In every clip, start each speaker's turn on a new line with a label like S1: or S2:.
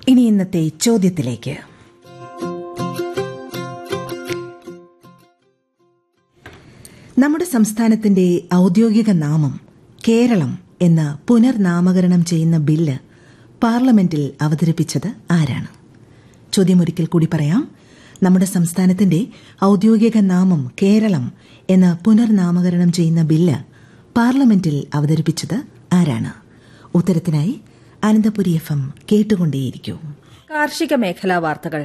S1: ഇനി ഇന്നത്തെ ചോദ്യത്തിലേക്ക് നമ്മുടെ സംസ്ഥാനത്തിന്റെ ഔദ്യോഗിക നാമം കേരളം എന്ന് പുനർനാമകരണം ചെയ്യുന്ന ബില്ല് പാർലമെന്റിൽ അവതരിപ്പിച്ചത് ആരാണ് ചോദ്യമൊരിക്കൽ കൂടി പറയാം നമ്മുടെ സംസ്ഥാനത്തിന്റെ ഔദ്യോഗിക നാമം കേരളം എന്ന് പുനർനാമകരണം ചെയ്യുന്ന ബില്ല് പാർലമെന്റിൽ അവതരിപ്പിച്ചത് ആരാണ് ഉത്തരത്തിനായി അനന്തപുരി എഫ് എം കേട്ടുകൊണ്ടേയിരിക്കൂ
S2: കാർഷിക മേഖലാ വാർത്തകൾ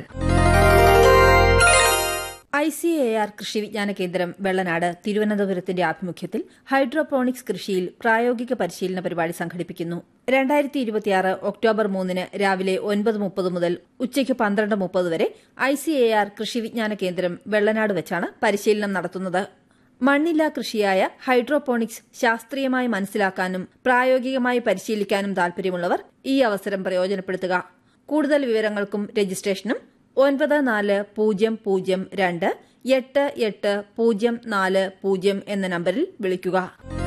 S2: ഐ സി എ ആർ കൃഷി വിജ്ഞാന കേന്ദ്രം വെള്ളനാട് തിരുവനന്തപുരത്തിന്റെ ആഭിമുഖ്യത്തിൽ ഹൈഡ്രോപോണിക്സ് കൃഷിയിൽ പ്രായോഗിക പരിശീലന പരിപാടി സംഘടിപ്പിക്കുന്നു രണ്ടായിരത്തി ഇരുപത്തിയാറ് ഒക്ടോബർ മൂന്നിന് രാവിലെ ഒൻപത് മുപ്പത് മുതൽ ഉച്ചയ്ക്ക് പന്ത്രണ്ട് മുപ്പത് വരെ ഐ സി എ ആർ കൃഷി വിജ്ഞാന കേന്ദ്രം വെള്ളനാട് വെച്ചാണ് പരിശീലനം നടത്തുന്നത് മണ്ണില്ലാ കൃഷിയായ ഹൈഡ്രോപോണിക്സ് ശാസ്ത്രീയമായി മനസ്സിലാക്കാനും പ്രായോഗികമായി പരിശീലിക്കാനും താൽപര്യമുള്ളവർ ഈ അവസരം പ്രയോജനപ്പെടുത്തുക കൂടുതൽ വിവരങ്ങൾക്കും രജിസ്ട്രേഷനും ഒൻപത് നാല് പൂജ്യം പൂജ്യം രണ്ട് എട്ട് എട്ട് പൂജ്യം നാല് പൂജ്യം എന്ന നമ്പറിൽ വിളിക്കുക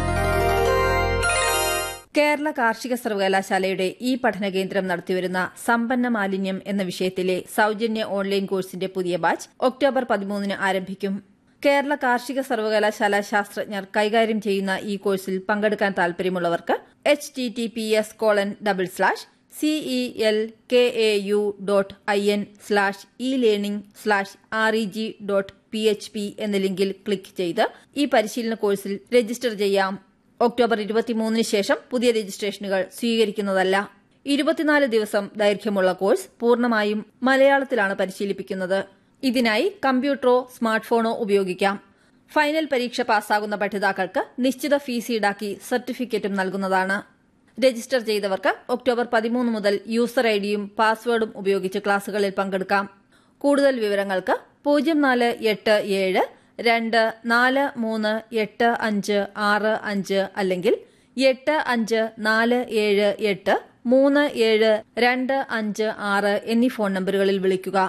S2: കേരള കാർഷിക സർവകലാശാലയുടെ ഈ പഠന കേന്ദ്രം നടത്തിവരുന്ന സമ്പന്ന മാലിന്യം എന്ന വിഷയത്തിലെ സൌജന്യ ഓൺലൈൻ കോഴ്സിന്റെ പുതിയ ബാച്ച് ഒക്ടോബർ പതിമൂന്നിന് ആരംഭിക്കും കേരള കാർഷിക സർവകലാശാല ശാസ്ത്രജ്ഞർ കൈകാര്യം ചെയ്യുന്ന ഈ കോഴ്സിൽ പങ്കെടുക്കാൻ താൽപര്യമുള്ളവർക്ക് H T T P S colon double slash C E L K A U dot I N slash E learning slash R E G dot P H P എന്ന ലിങ്കിൽ ക്ലിക്ക് ചെയ്ത് ഈ പരിശീലന കോഴ്സിൽ രജിസ്റ്റർ ചെയ്യാം ഒക്ടോബർ ഇരുപത്തിമൂന്നിന് ശേഷം പുതിയ രജിസ്ട്രേഷനുകൾ സ്വീകരിക്കുന്നതല്ല ഇരുപത്തിനാല് ദിവസം ദൈർഘ്യമുള്ള കോഴ്സ് പൂർണ്ണമായും മലയാളത്തിലാണ് പരിശീലിപ്പിക്കുന്നത് ഇതിനായി കമ്പ്യൂട്ടറോ സ്മാർട്ട് ഫോണോ ഉപയോഗിക്കാം ഫൈനൽ പരീക്ഷ പാസ്സാകുന്ന പഠിതാക്കൾക്ക് നിശ്ചിത ഫീസ് ഈടാക്കി സർട്ടിഫിക്കറ്റും നൽകുന്നതാണ് രജിസ്റ്റർ ചെയ്തവർക്ക് ഒക്ടോബർ പതിമൂന്ന് മുതൽ യൂസർ ഐഡിയും പാസ്വേഡും ഉപയോഗിച്ച് ക്ലാസുകളിൽ പങ്കെടുക്കാം കൂടുതൽ വിവരങ്ങൾക്ക് പൂജ്യം നാല് എട്ട് ഏഴ് രണ്ട് നാല് മൂന്ന് എട്ട് അഞ്ച് ആറ് അഞ്ച് അല്ലെങ്കിൽ എട്ട് അഞ്ച് നാല് ഏഴ് എട്ട് മൂന്ന് ഏഴ് രണ്ട് അഞ്ച് ആറ് എന്നീ ഫോൺ നമ്പറുകളിൽ വിളിക്കുക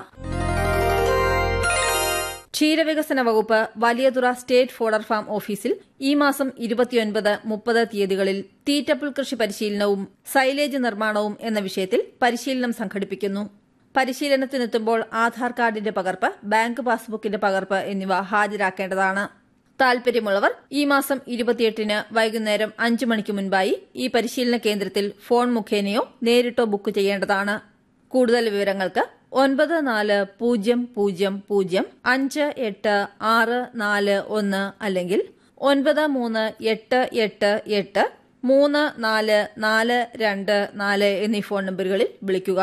S2: ക്ഷീരവികസന വകുപ്പ് വലിയതുറ സ്റ്റേറ്റ് ഫോഡർ ഫാം ഓഫീസിൽ ഈ മാസം ഇരുപത്തിയൊൻപത് മുപ്പത് തീയതികളിൽ തീറ്റപ്പുൽ കൃഷി പരിശീലനവും സൈലേജ് നിർമ്മാണവും എന്ന വിഷയത്തിൽ പരിശീലനം സംഘടിപ്പിക്കുന്നു പരിശീലനത്തിനെത്തുമ്പോൾ ആധാർ കാർഡിന്റെ പകർപ്പ് ബാങ്ക് പാസ്ബുക്കിന്റെ പകർപ്പ് എന്നിവ ഹാജരാക്കേണ്ടതാണ് താൽപര്യമുള്ളവർ ഈ മാസം ഇരുപത്തിയെട്ടിന് വൈകുന്നേരം അഞ്ചു മണിക്ക് മുൻപായി ഈ പരിശീലന കേന്ദ്രത്തിൽ ഫോൺ മുഖേനയോ നേരിട്ടോ ബുക്ക് ചെയ്യേണ്ടതാണ് കൂടുതൽ വിവരങ്ങൾക്ക് ഒൻപത് നാല് പൂജ്യം പൂജ്യം പൂജ്യം അഞ്ച് എട്ട് ആറ് നാല് ഒന്ന് അല്ലെങ്കിൽ ഒൻപത് മൂന്ന് എട്ട് എട്ട് എട്ട് മൂന്ന് നാല് നാല് രണ്ട് നാല് എന്നീ ഫോൺ നമ്പറുകളിൽ വിളിക്കുക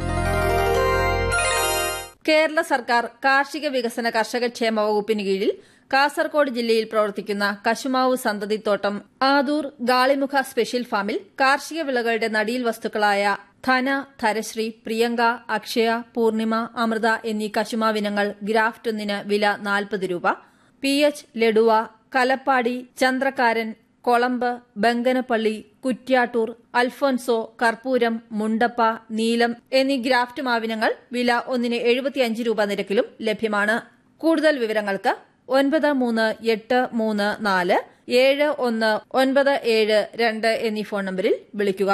S2: കേരള സർക്കാർ കാർഷിക വികസന കർഷക ക്ഷേമ വകുപ്പിന് കീഴിൽ കാസർകോട് ജില്ലയിൽ പ്രവർത്തിക്കുന്ന കശുമാവ് സന്തതിത്തോട്ടം ആദൂർ ഗാളിമുഖ സ്പെഷ്യൽ ഫാമിൽ കാർഷിക വിളകളുടെ നടീൽ വസ്തുക്കളായ ധന ധരശ്രീ പ്രിയങ്ക അക്ഷയ പൂർണിമ അമൃത എന്നീ കശുമാവിനങ്ങൾ ഗ്രാഫ്റ്റ് ഒന്നിന് വില നാൽപ്പത് രൂപ പി എച്ച് ലഡുവ കലപ്പാടി ചന്ദ്രക്കാരൻ കൊളമ്പ് ബങ്കനപ്പള്ളി കുറ്റ്യാട്ടൂർ അൽഫോൻസോ കർപ്പൂരം മുണ്ടപ്പ നീലം എന്നീ ഗ്രാഫ്റ്റ് മാവിനങ്ങൾ വില ഒന്നിന് എഴുപത്തിയഞ്ച് രൂപ നിരക്കിലും ലഭ്യമാണ് കൂടുതൽ വിവരങ്ങൾക്ക് ഒൻപത് മൂന്ന് എട്ട് മൂന്ന് നാല് ഏഴ് ഒന്ന് ഒൻപത് ഏഴ് രണ്ട് എന്നീ ഫോൺ നമ്പറിൽ വിളിക്കുക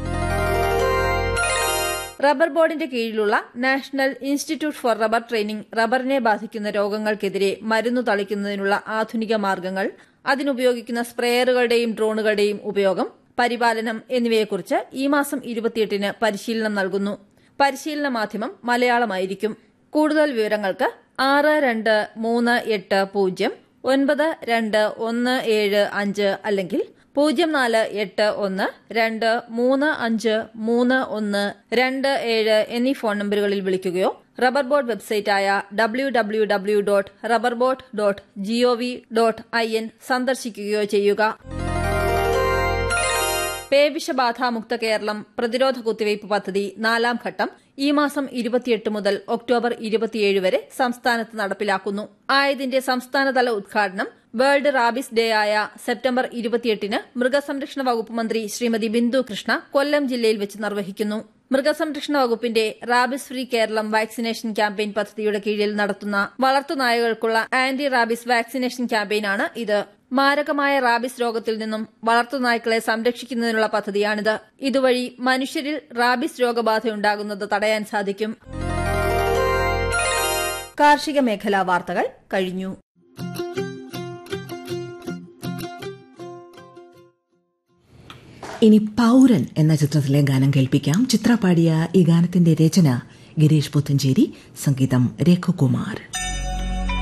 S2: റബ്ബർ ബോർഡിന്റെ കീഴിലുള്ള national institute for rubber training റബ്ബറിനെ ബാധിക്കുന്ന രോഗങ്ങൾക്കെതിരെ മരുന്നു തളിക്കുന്നതിനുള്ള ആധുനിക മാർഗങ്ങൾ അതിനുപയോഗിക്കുന്ന സ്പ്രേയറുകളുടെയും ഡ്രോണുകളുടെയും ഉപയോഗം പരിപാലനം എന്നിവയെക്കുറിച്ച് ഈ മാസം ഇരുപത്തിയെട്ടിന് പരിശീലനം നൽകുന്നു പരിശീലന മാധ്യമം മലയാളമായിരിക്കും കൂടുതൽ വിവരങ്ങൾക്ക് ആറ് രണ്ട് മൂന്ന് എട്ട് പൂജ്യം ഒൻപത് രണ്ട് ഒന്ന് ഏഴ് അഞ്ച് അല്ലെങ്കിൽ പൂജ്യം നാല് എട്ട് ഒന്ന് രണ്ട് മൂന്ന് അഞ്ച് മൂന്ന് ഒന്ന് രണ്ട് ഏഴ് എന്നീ ഫോൺ നമ്പറുകളിൽ വിളിക്കുകയോ റബ്ബർ ബോർഡ് വെബ്സൈറ്റായ W W W dot rubber board dot gov dot I N സന്ദർശിക്കുകയോ ചെയ്യുക പേവിഷബാധാമുക്ത കേരളം പ്രതിരോധ കുത്തിവയ്പ് പദ്ധതി നാലാം ഘട്ടം ഈ മാസം ഇരുപത്തിയെട്ട് മുതൽ ഒക്ടോബർ ഇരുപത്തിയേഴ് വരെ സംസ്ഥാനത്ത് നടപ്പിലാക്കുന്നു ആയതിന്റെ സംസ്ഥാനതല ഉദ്ഘാടനം വേൾഡ് റാബിസ് ഡേ ആയ സെപ്റ്റംബർ ഇരുപത്തിയെട്ടിന് മൃഗസംരക്ഷണ വകുപ്പ് മന്ത്രി ശ്രീമതി ബിന്ദു കൃഷ്ണ കൊല്ലം ജില്ലയിൽ വെച്ച് നിർവഹിക്കുന്നു മൃഗസംരക്ഷണ വകുപ്പിന്റെ rabies free Keralam vaccination campaign പദ്ധതിയുടെ കീഴിൽ നടത്തുന്ന വളർത്തുനായകൾക്കുള്ള ആന്റി റാബിസ് വാക്സിനേഷൻ ക്യാമ്പയിനാണ് ഇത് മാരകമായ റാബിസ് രോഗത്തിൽ നിന്നും വളർത്തുനായ്ക്കളെ സംരക്ഷിക്കുന്നതിനുള്ള പദ്ധതിയാണിത് ഇതുവഴി മനുഷ്യരിൽ റാബിസ് രോഗബാധയുണ്ടാകുന്നത് തടയാൻ സാധിക്കും കാർഷിക മേഖലാ വാർത്തകൾ കഴിഞ്ഞു
S1: ഇനി പൗരൻ എന്ന ചിത്രത്തിലെ ഗാനം കേൾപ്പിക്കാം ചിത്ര പാടിയ ഈ ഗാനത്തിന്റെ രചന ഗിരീഷ് പുത്തഞ്ചേരി സംഗീതം രഘുകുമാർ